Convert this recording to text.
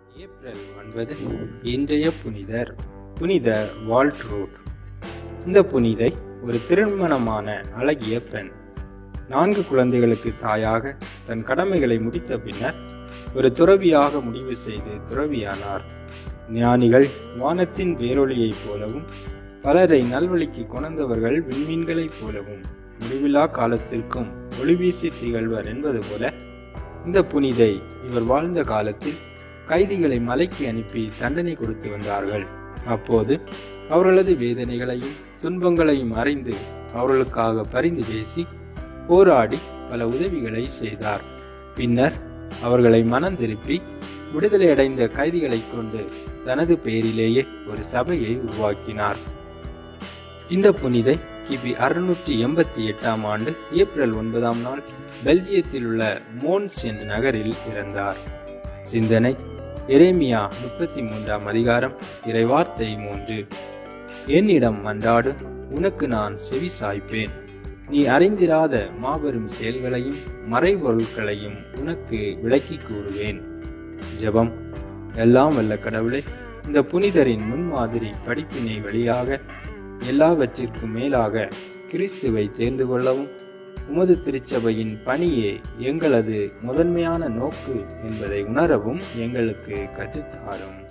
April ஒன்பது இன்றைய புனிதர் புனித வால்ட்ரூட் இந்த புனிதை ஒரு திருமணமான அழகிய பெண் நான்கு குழந்தைகளுக்கு தாயாக தன் கடமைகளை முடித்த பின்னர் ஒரு துறவியாக முடிவு செய்து துறவியானார் ஞானிகள் வானத்தின் வேரொளியைப் போலவும் பலரை நல்வழிக்கு கொணர்ந்தவர்கள் விண்மீன்களைப் போலவும் முடிவில்லா காலத்திற்கும் ஒளி வீசி திகழ்வர் என்பது போல இந்த புனிதை இவர் வாழ்ந்த காலத்தில் கைதிகளை மலைக்கு அனுப்பி தண்டனை கொடுத்து வந்தார்கள் அப்போது அவர்களது வேதனைகளையும் துன்பங்களையும் அறிந்து அவர்களுக்காக பரிந்து பேசி போராடி பல உதவிகளை செய்தார் பின்னர் அவர்களை மனம் திருப்பி விடுதலை அடைந்த கைதிகளை கொண்டு தனது பெயரிலேயே ஒரு சபையை உருவாக்கினார் இந்த புனிதை கிபி அறுநூற்றி எண்பத்தி எட்டாம் ஆண்டு ஏப்ரல் ஒன்பதாம் நாள் பெல்ஜியத்தில் உள்ள மோன்ஸ் என்ற நகரில் பிறந்தார் சிந்தனை எரேமியா முப்பத்தி மூன்றாம் அதிகாரம் இறைவார்த்தை மூன்று என்னிடம் மன்றாடு உனக்கு நான் செவி சாய்ப்பேன் நீ அறிந்திராத மாபெரும் செயல்களையும் மறைபொருட்களையும் உனக்கு விளக்கி கூறுவேன் ஜெபம் எல்லாம் வல்ல கடவுளே இந்த புனிதரின் முன்மாதிரி படிப்பினை வழியாக எல்லாவற்றிற்கும் மேலாக கிறிஸ்துவை தேர்ந்து கொள்ளவும் உமது திருச்சபையின் பணியே எங்களது முதன்மையான நோக்கு என்பதை உணரவும் எங்களுக்கு கற்றுத்தாரும்